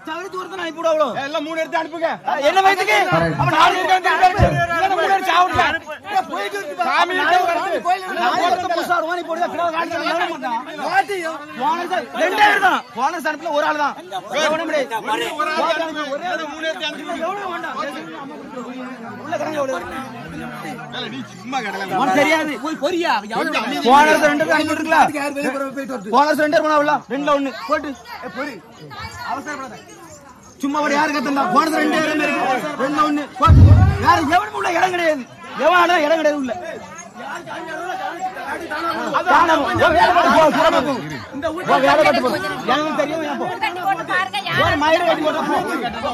சவரி தூரத்தை அனுப்பி விடு அவ்வளோ எல்லாம் மூணு எடுத்து அனுப்புங்க என்ன வயசுக்கு அப்ப நாலு எடுத்து அனுப்பி விடு. இல்லைன்னா மூணு எடுத்து சாப்பிடுங்க. சாமி நாலு கிட்ட வருது. வருது. நாலு வருது புதுசா வருவான், நீ போடுதா, கிலோ காசு தரணும், எவனும் மாட்டான். போன வருஷம் ரெண்டே பேர் தான். போன வருஷம் அனுப்பல ஒரு ஆள் தான். எவனும் கிடையாது. ஒரே ஒரு மூணு எடுத்து அனுப்புங்க எவனும் வேண்டாம். உள்ள கிடங்க எவ்வளவு? ஏல, நீ சும்மா கடலை உனக்கு தெரியாது போய் பொரியா போன வருஷம் ரெண்டு பேர் அனுப்பி விட்டுருக்கலாம். போன வருஷம் ரெண்டு பேர் போனாவில்ல? ரெண்டுல ஒண்ணு போட்டு ஏய், பொறு. அவசரப்படாத. சும்மா ஒரு யாரு கத்தண்டா போன வருஷம் ரெண்டு பேரும் இருக்கு ரெண்டுல ஒண்ணு போட்டு. வேற எவனும் உள்ள இடம் கிடையாது எவனா இடம் கிடையாது உள்ள தானம். போ, வேலை பார்த்து போ, சுரமா போ. போ, வேலை பார்த்து போ. எனக்கு தெரியும் ஏன் போ. கட்டி போட்டு பாருங்க ஒரு மயிரை கட்டி போட்டா போ.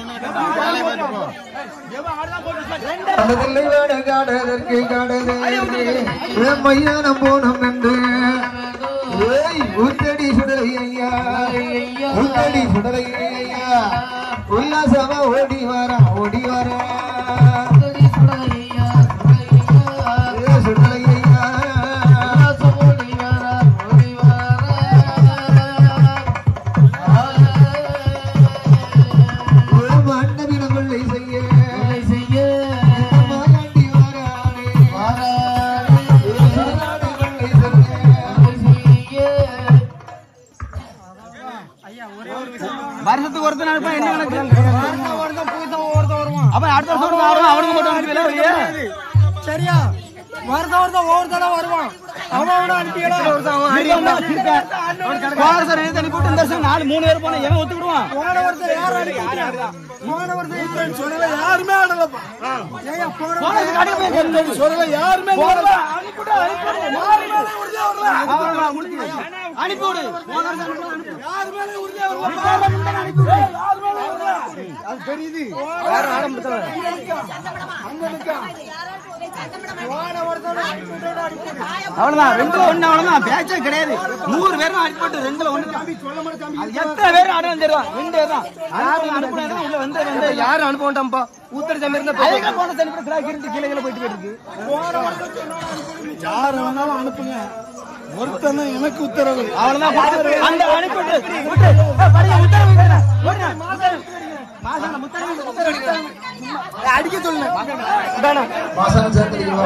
கடதில்லை வேட காடதற்கு காடதே மையானம் போனம் கண்டு ஏய் ஊத்தடி சுடலை ஐயா ஊத்தடி சுடலை ஐயா உல்லாசமா ஓடி வரா ஓடி வரா ஏ சுடலை ஐயா ஒரு மண்டபின கொள்ளை செய்ய மாயாண்டி வரானே சுடலாடி கொள்ளை செய்ய வருஷத்துக்கு ஒருத்தன் அனுப்பா என்ன கணக்கு அப்ப அடுத்த வருஷம் ஒருத்தன் வருவான், அவனுக்கு மட்டும் அனுப்பல சரியா வருஷம் வருஷம் ஒவ்வொரு தடவை வருவான் அவனோட அனுப்பியலாம் நாலு மூணு பேர் போனா எவன் ஒத்துக்கிடுவான் போன வருஷம் யார் அனுப்பிட்டா? போன வருஷம் இல்லைன்னு சொல்லல யாருமே ஆடலப்பா ஏய்யா, போன போன வருஷம் வருஷம் கடைக்கு போய் கேளு. சொல்லல யாருமே போன ஆடல. வருஷம் அனுப்பிவிடு, அனுப்பிவிடு. அவ்வளவுதான், முடிஞ்சுது. அனுப்பிவிடு. போன வருஷம் அனுப்பிவிடு, அனுப்பிவிடு. யார் மேலயும் உறுதியா வருவா? யார் மேலயும் உறுதியா அனுப்பிவிடு. யார் மேலயும் வருவா? அது தெரியுது வேற ஆடம் பிடிச்சவன். அங்க நிக்கா. போன வருஷம் அனுப்பிவிட்டோட அனுப்பிவிடு. அவ்வளவுதான் ரெண்டுல ஒண்ணு அவ்வளவுதான் பேச்சே கிடையாது நூறு பேரும் அடிப்பட்டு ரெண்டுல ஒண்ணு அது எத்தனை பேர் ஆடம் வந்துருவான் ரெண்டு பேர் தான் யாரும் அனுப்புனாங்க உள்ள வந்து வந்து யாரும் அனுப்ப வேண்டாம்ப்பா ஊத்தடி தம்பி இருந்தா அதுக்கு போன தண்ணி கூட கிராக்கி இருந்து கீழே கீழே போயிட்டு போயிட்டு இருக்கு யார வேணாலும் அனுப்புங்க ஒருத்தன எனக்கு உத்தரவு அவ்வளவுதான் பார்த்து அந்த அனுப்பிட்டு விட்டு ஏய், படிங்க, உத்தரவு வைக்கிறேன். ஓடுங்க, உத்தரவு. மாசான முத்தரவு, உத்தரவு, உத்தரவு. ஏய், அடிக்க சொல்லுங்க இதானே. மாசான சேர்த்துக்கிறோம்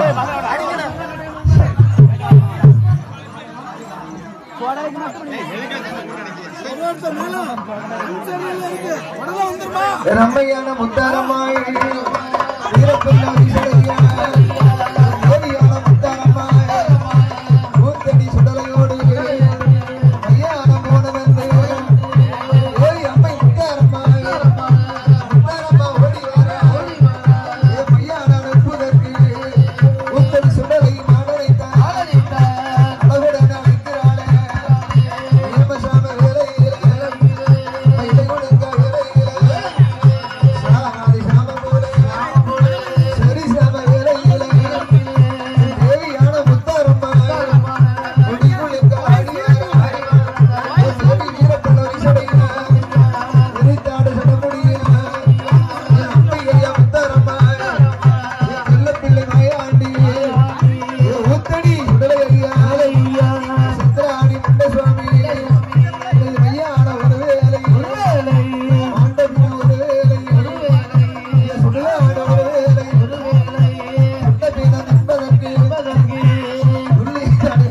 கோடாய்க்கு மட்டும் ஒருத்தர் மேல சரியில்லை இருக்கு உடனே வந்துருமா ரம்மையான முத்தாரம்மாய் வீரப்பெண்ணா விசலையா தேவியான முத்தாரம்மாய் ஊத்தடி சுடலையோடு மையான போனவென்று ஓய் அம்மை முத்தாரம்மாய் முத்தாரம்மா ஓடி வரா ஏ மையான அனுப்புதற்கு ஊத்தடி சுடலை மாடலைத்தான் அழகுடன் அழைக்கிறாளே ஏமசாம வேலையிலே மைலை கொடுங்க வேலையிலே சாதி சாம போலே சரி சாம வேலையிலே தேவியான முத்தாரம்மா முடிக்குள்ளுங்க அடியாரா தேவி வீரப்பல்லவி சடையினா விரித்தாடு சட முடியினா அம்மையா முத்தாரம்மா பிள்ளை பிள்ளை மாயாண்டி ஊத்தடி சுடலை ஐயா சந்திராணி முண்ட சுவாமி மையான ஒரு வேலை ஆண்டபின் ஒரு வேலை சுடலாட ஒரு வேலை சுட்டபின நிற்பதற்கு உள்ளிட்டாடு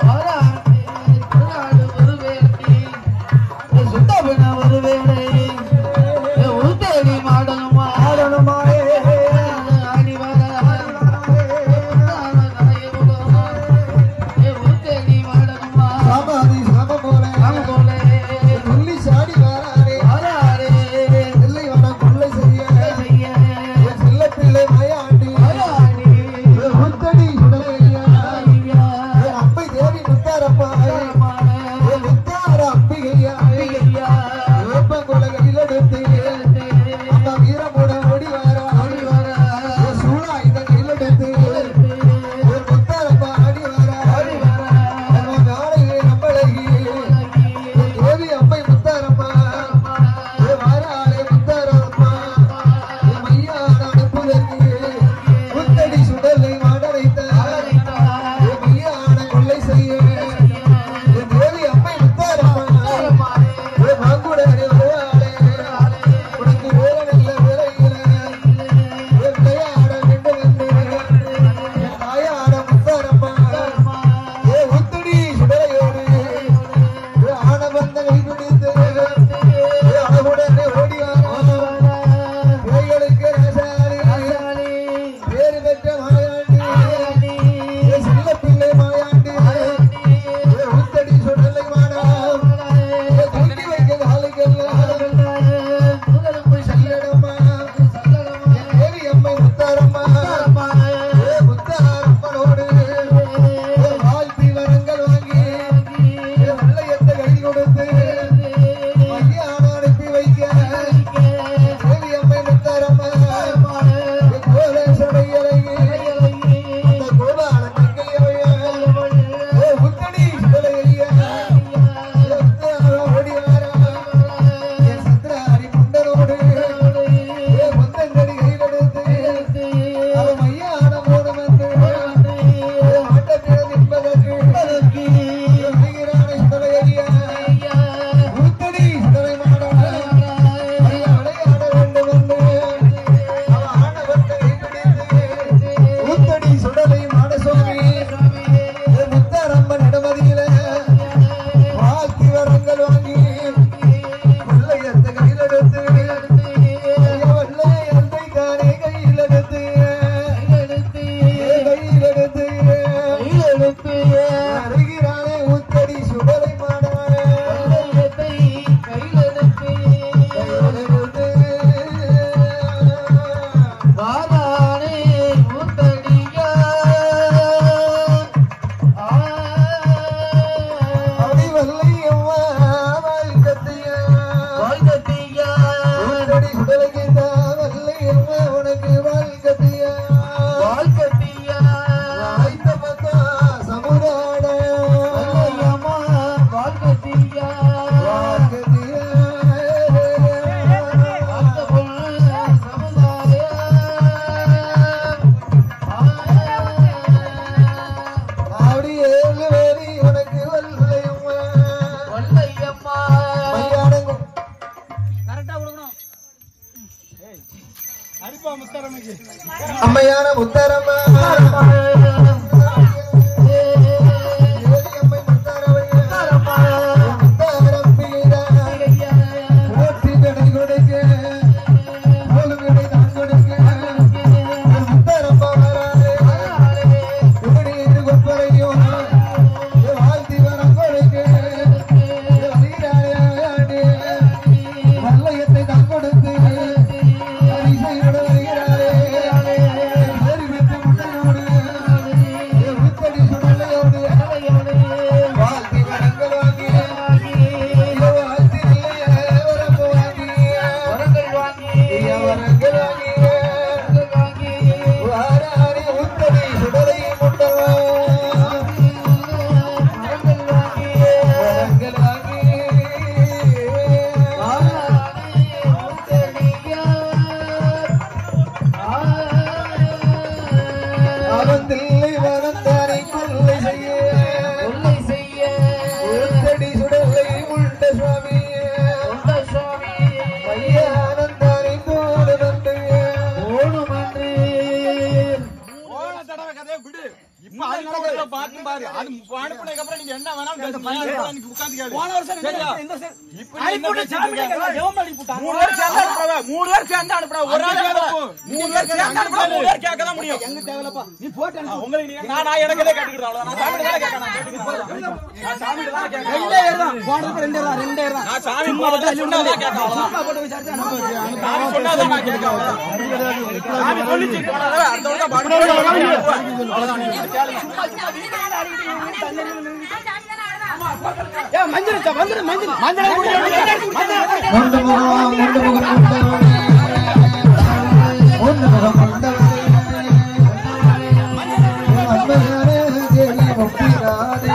சாமாதி சாம போல துள்ளி சாடி வாராரே எல்லை வன கொள்ளை செய்ய செல்ல பிள்ளை மயாண்டி முத்தடி சுடலையா அப்பை தேவி முத்தாரப்பா முத்தார அம்பிகையா வேப்பங்குலையில் எடுத்து அம்மா வீரமுட ஓடி வாரா சூழா இந்த கையில் எடுத்து முத்தாரப்பா ஆடி வாரா நம்ம நாளையே நம்மளகி தேவி அம்மை முத்தாரம்மா வாராளே முத்தாரம்மா மையான அனுப்புதற்கு முத்தடி சுடலை மாடலைத்தார் மையான கொள்ளை செய்ய தேவி அம்மை முத்தாரம்மா மாங்குடனே வருவாளே அம்மையான முத்தரம்மா ஏடியம்மை முத்தரமையா. முத்தரம் பீடா. போற்றி கடை கொடுக்க. போலுவிடை நான் கொடுக்க. முத்தரம்மா வராளே. இப்படி இரு கொப்பரையும் வாழ்த்தி வரம் கொடுக்க. வீராளே. வல்லையத்தை தான் கொடுத்து அரிசையோடு வருகிறாரே. ஏறி விட்டு முட்டையோடு, வித்தடி சுடலையோடு, வாழ்த்தி வரங்கள் வாங்கி, வாழ்த்தி இல்லையே வரம்பு வாங்கி, ஐயா வரங்கள் வாங்கி, வாராரி உத்தடி சுடலை முட்டவா. வரங்கள் வாங்கி, அவந்தில்லை வரந்தாரை கொள்ளை செய்ய உத்தடி சுடலை உண்ட சுவாமி மையானந்தாரை தோடு வந்து போன தடவை கதையை விடு இப்ப அது நடக்கிறத பார்த்து பாரு அது அனுப்புனதுக்கு அப்புறம் நீங்க என்ன வேணாலும் பேச அன்னைக்கு உட்கார்ந்து கேளு. போன வருஷம் சரியா? இந்த வருஷம் இப்ப நீ என்ன அனுப்பிவிட்டு பேசிட்டு சாமி இருக்க? கேட்கலாம். எவன் பண்ணி போட்டான்? மூணு பேர் சேர்ந்து அனுப்புறவா? மூணு பேர் சேர்ந்து அனுப்புறா. ஒரு ஆள் அனுப்பு. மூணு பேர் சேர்ந்து அனுப்புறா. மூணு பேர் கேட்க தான் முடியும். எங்க தேவையில்லப்பா. நீ போட்டு அனுப்பு. உங்களுக்கு நீங்க- நான் நான் எனக்கே கேட்டுக்கிறேன் அவ்வளவுதான். நான் சாமிகிட்ட தானே கேட்கறேன். நான் கேட்டுக்கிறேன். நான் சாமிகிட்ட தானே கேட்கறேன். ரெண்டே ஏறு தான். போனதுக்கு ரெண்டே தான், ரெண்டே ஏறு தான். நான் சாமி சும்மா போட்டு போட்டு அள்ளி சொன்னதா விட்டு கேட்கறேன் அவ்வளவுதான். சும்மா போட்டு விசாரிச்சு அனுப்பு. சாமி சொன்னதான் நான் கேட்கறேன் அவ்வளவுதான். சாமி சொல்லிச்சு போனதா அடுத்த வருஷம் பாட்டு அவ்வளவுதான் நீங்க கேளுங்க. ஏய், மஞ்சள் வச்சா, மஞ்சள், மஞ்சள். மஞ்சளை குடி, மஞ்சளை குடி. ஒன்று முகம் ஒன்று முகம் கொண்டவனே ஒன்று முகம் கொண்டவனே அன்பரே தேவி முக்திராதே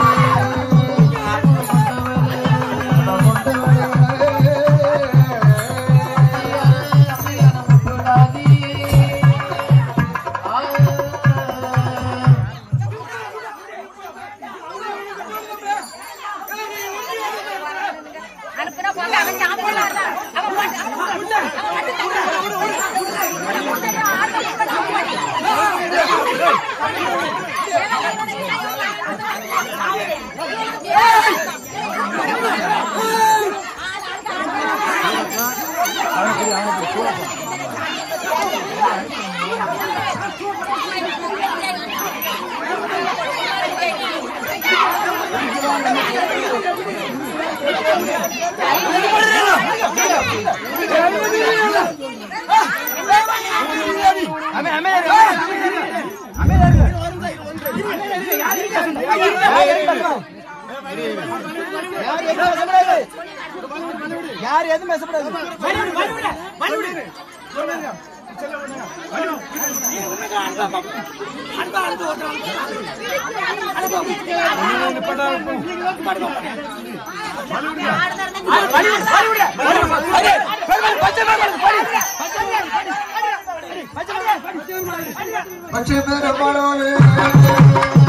அனுப்புனா போங்க அவன் சாப்பிடலாம் அவன் மட்டும் அவன் மட்டும் அமே, அமே, அமே, அமே, அமே, அமே. யார் எதுவும் பேசக்கூடாது. யார் எதுவும் பேசக்கூடாது பச்சை பெருமாளே